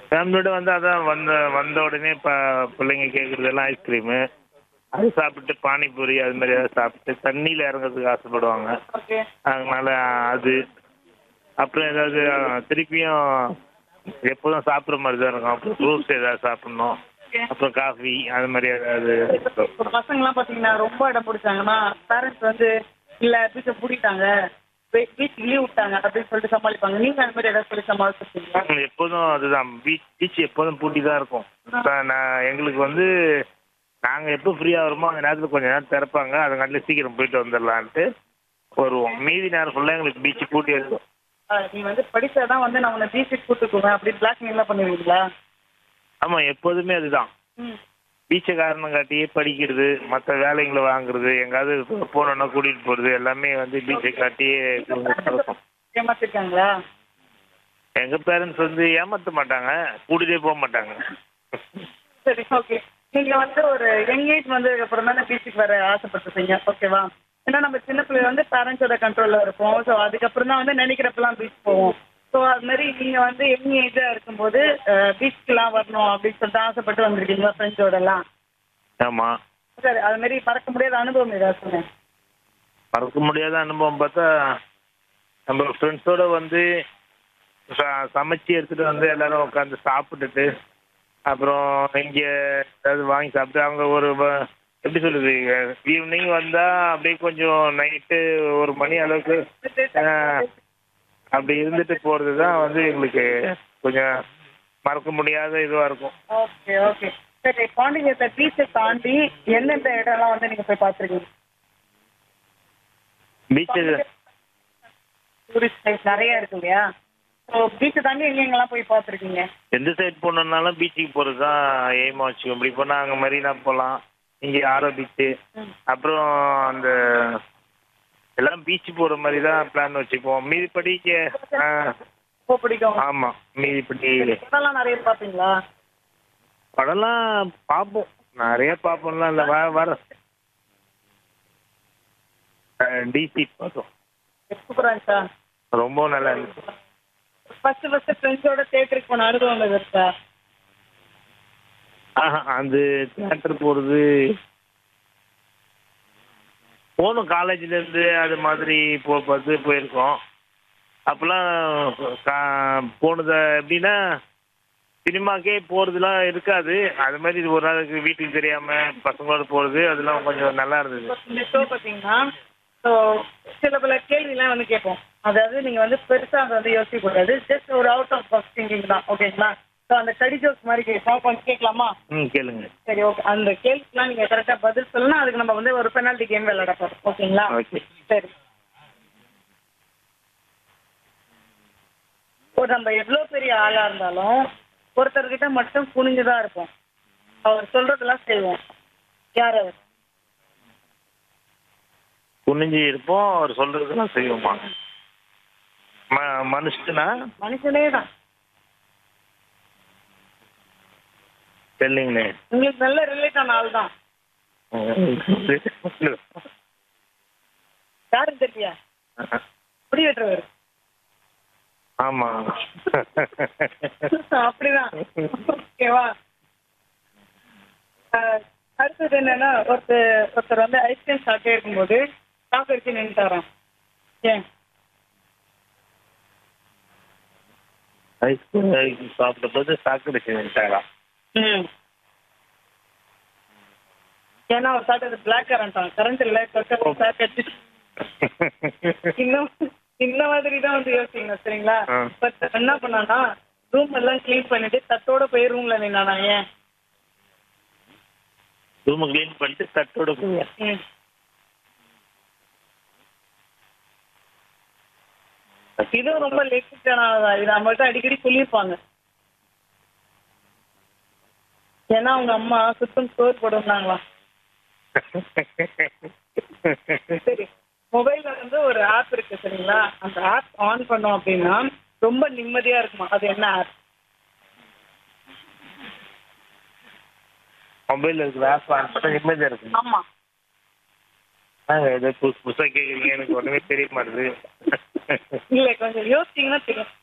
ஃபேமிலியோட வந்து அதான் வந்த வந்த உடனே இப்போ பிள்ளைங்க கேட்குறதெல்லாம் ஐஸ்கிரீமு அது சாப்பிட்டு பானிபூரி அது மாதிரி ஏதாவது சாப்பிட்டு தண்ணியில் இறங்குறதுக்கு ஆசைப்படுவாங்க ஓகே அதனால அது அப்புறம் ஏதாவது அஹ், திருப்பியும் எப்போதும் சாப்பிட்ற மாதிரி தான் இருக்கும் அப்புறம் ஃப்ரூட்ஸ் ஏதாவது சாப்பிட்ணும் அப்புறம் காஃபி அது மாதிரி ஏதாவது ஒரு பசங்கலாம் பாத்தீங்கன்னா ரொம்ப இடம் பிடிச்சாங்கன்னா பேரண்ட்ஸ் வந்து இல்ல பீச்சை பூட்டிட்டாங்க பீச் லீவ் விட்டாங்க அப்படின்னு சொல்லிட்டு சமாளிப்பாங்க நீங்க அந்த மாதிரி ஏதாவது சொல்லி சமாளிச்சிருக்கீங்களா ம், எப்போதும் அதுதான் பீச் பீச் எப்போதும் பூட்டி தான் இருக்கும் இப்போ நான் எங்களுக்கு வந்து நாங்கள் எப்போ ஃப்ரீயாக வருமோ அந்த நேரத்தில் கொஞ்ச நேரம் திறப்பாங்க அதுங்காட்டில் சீக்கிரம் போயிட்டு வந்துடலான்ட்டு வருவோம் மீதி நேரம் ஃபுல்லாக எங்களுக்கு பீச் பூட்டி இருக்கும் ஆஹ் நீ வந்து படிச்சாதான் வந்து நான் உன்னை பீச்சுக்கு கூட்டு போவேன் அப்படின்னு பிளாக்மெயிலாம் பண்ணுவீங்களா ஆமாம் எப்போதுமே அதுதான் ம் பீச்சை காரணம் காட்டியே படிக்கிறது மற்ற வேலைங்களை வாங்குறது எங்காவது போனோன்னா கூட்டிகிட்டு போகிறது எல்லாமே வந்து பீச்சை காட்டியே நடக்கும் ஏமாத்திருக்காங்களா எங்கள் பேரண்ட்ஸ் வந்து ஏமாற்ற மாட்டாங்க கூட்டிகிட்டே போக மாட்டாங்க சரி ஓகே நீங்க வந்து ஒரு யங் ஏஜ் வந்ததுக்கு அப்புறம் தானே பீச்சுக்கு வர ஆசைப்பட்டிருப்பீங்க ஓகேவா ஏன்னா நம்ம சின்ன பிள்ளை வந்து பேரண்ட்ஸோட கண்ட்ரோல்ல இருப்போம் ஸோ அதுக்கப்புறம் தான் வந்து நினைக்கிறப்பெல்லாம் பீச் போவோம் ஸோ அது மாதிரி நீங்க வந்து யங் ஏஜா இருக்கும்போது பீச்சுக்குலாம் வரணும் அப்படின்னு சொல்லிட்டு ஆசைப்பட்டு வந்திருக்கீங்களா ஃப்ரெண்ட்ஸோடலாம் ஆமாம் சரி அது மாதிரி மறக்க முடியாத அனுபவம் ஏதாவது சொல்லுங்க மறக்க முடியாத அனுபவம் பார்த்தா நம்ம ஃப்ரெண்ட்ஸோட வந்து ச- சமைச்சு எடுத்துட்டு வந்து எல்லாரும் உட்காந்து சாப்பிட்டுட்டு அப்புறம் இங்கே ஏதாவது வாங்கி சாப்பிட்டு அவங்க ஒரு வ- எப்படி சொல்லுது ஈவினிங் வந்தால் அப்படியே கொஞ்சம் நைட்டு ஒரு மணி அளவுக்கு ஆஹ், அப்படி இருந்துட்டு போகிறது தான் வந்து எங்களுக்கு கொஞ்சம் மறக்க முடியாத இதுவாக இருக்கும் ஓகே ஓகே சரி பாண்டிச்சேரி பீச்சை தாண்டி எந்தெந்த இடம்லாம் வந்து நீங்க போய் பார்த்துருக்கீங்க பீச்சு டூரிஸ்ட் பிளேஸ் நிறைய இருக்கு இல்லையா ஸோ பீச்சை தாண்டி எங்கெங்கெல்லாம் போய் பார்த்துருக்கீங்க எந்த சைடு போனோம்னாலும் பீச்சுக்கு போகிறது தான் எய்மாக வச்சுக்கோம் இப்படி போனால் அங்கே மரீனா போகலாம் இங்கே ஆரோ பீச்சு ம். அப்புறம் அந்த எல்லாம் பீச் போகிற மாதிரி தான் பிளான் வச்சுப்போம் மீதிப்படிக்கு ஆ ரொம்ப பிடிக்கும் ஆமாம் மீதிப்படி இதெல்லாம் நிறைய பார்ப்பீங்களா படம்லாம் பார்ப்போம் நிறைய பார்ப்போம்லாம் இல்லை வர வர டிசி பார்த்தோம் சூப்பராக இருக்கா ரொம்ப நல்லா இருந்துச்சு ஃபர்ஸ்ட் ஃபர்ஸ்ட் ஃப்ரெண்ட்ஸோட தேட்டருக்கு போன அனுபவம் எது இருக்கா ஆஹா, அந்த தியேட்டர் போகிறது போகணும் காலேஜ்லேருந்து அது மாதிரி போ பார்த்து போயிருக்கோம் அப்போல்லாம் கா- போனது எப்படின்னா சினிமாக்கே போகிறதுலாம் இருக்காது அது மாதிரி இது ஒரு நாளுக்கு வீட்டுக்கு தெரியாமல் பசங்களோட போகிறது அதெல்லாம் கொஞ்சம் நல்லா இருந்தது இந்த ஷோ பார்த்தீங்கன்னா ஸோ சில பல கேள்விலாம் வந்து கேட்போம் அதாவது நீங்கள் வந்து பெருசாக அதை வந்து யோசிக்க கூடாது ஜஸ்ட் ஒரு அவுட் ஆஃப் பாக்ஸ் திங்கிங் தான் ஓகேங்களா ஸோ அந்த கடி ஜோக்ஸ் மாதிரி கேட்போம் கொஞ்சம் கேட்கலாமா ம் கேளுங்க சரி ஓகே அந்த கேள்விக்கெலாம் நீங்கள் கரெக்டாக பதில் சொல்லணும் அதுக்கு நம்ம வந்து ஒரு பெனால்ட்டி கேம் விளையாட போகிறோம் ஓகேங்களா ஓகே சரி ஒரு நம்ம எவ்வளோ பெரிய ஆளாக இருந்தாலும் ஒருத்தர்கிட்ட மட்டும் குனிஞ்சு தான் இருப்போம் அவர் சொல்றதெல்லாம் செய்வோம் யார் அவர் குனிஞ்சு இருப்போம் அவர் சொல்கிறதெல்லாம் செய்வோமா ம மனுஷனா மனுஷனே தான் தெரியலீங்களே உங்களுக்கு நல்ல ரிலேட் ஆன ஆள் தான் யாரும் தெரியலையா முடி வெட்டுறவர் ஆமாம் அப்படிதான் ஓகேவா அஹ், அடுத்தது என்னன்னா ஒருத்தர் ஒருத்தர் வந்து ஐஸ்கிரீம் சாப்பிட்டே இருக்கும்போது சாப்பிட்டு அடிச்சு நின்றுட்டாராம் ஏன் ஐஸ்கிரீம் சாப்பிட்ட போது சாக்கடை செஞ்சுட்டாரா ம் ஏன்னா அவர் சாப்பிட்டது பிளாக் கரண்ட் கரண்ட் இல்லை தொட்ட சாப்பிட்டு அடிச்சு இன்னும் இந்த மாதிரி தான் வந்து யோசிக்கணும் சரிங்களா ஆ. பட் என்ன பண்ணானா ரூம் எல்லாம் க்ளீன் பண்ணிட்டு தட்டோட போய் ரூம்ல நின்னானா ஏன் ரூம் க்ளீன் பண்ணிட்டு தட்டோட போய் ம். இதுவும் ரொம்ப லெக்டானதா இது நம்மள்ட்ட அடிக்கடி சொல்லியிருப்பாங்க ஏன்னா அவங்க அம்மா சுத்தம் சோறு போடுனாங்களாம் சரி மொபைல்ல வந்து ஒரு ஆப் இருக்கு சரிங்களா அந்த ஆப் ஆன் பண்ணோம் அப்படின்னா ரொம்ப நிம்மதியா இருக்குமா அது என்ன ஆப் மொபைலில் இருக்கிற ஆப் ஆன் பண்ண நிம்மதியாக இருக்கு ஆமா நாங்கள் ஏதோ புதுசு புதுசாக கேட்குறீங்க எனக்கு ஒன்றுமே தெரிய மாட்டுது இல்ல கொஞ்சம் யோசிச்சீங்கன்னா தெரியும்